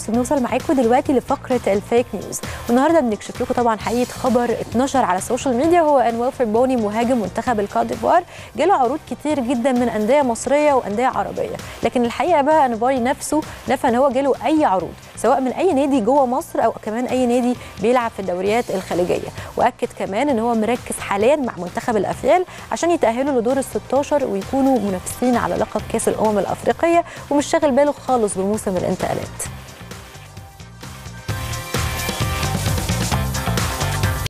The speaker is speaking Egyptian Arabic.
بس بنوصل معاكم دلوقتي لفقره الفيك نيوز والنهارده بنكشف لكم طبعا حقيقه خبر اتنشر على السوشيال ميديا هو ان ويلفرد بوني مهاجم منتخب الكوت ديفوار جاله عروض كتير جدا من انديه مصريه وانديه عربيه لكن الحقيقه بقى ان بوني نفسه نفى ان هو جاله اي عروض سواء من اي نادي جوه مصر او كمان اي نادي بيلعب في الدوريات الخليجيه واكد كمان ان هو مركز حاليا مع منتخب الافيال عشان يتاهلوا لدور ال 16 ويكونوا منافسين على لقب كاس الامم الافريقيه ومش شاغل باله خالص بموسم الانتقالات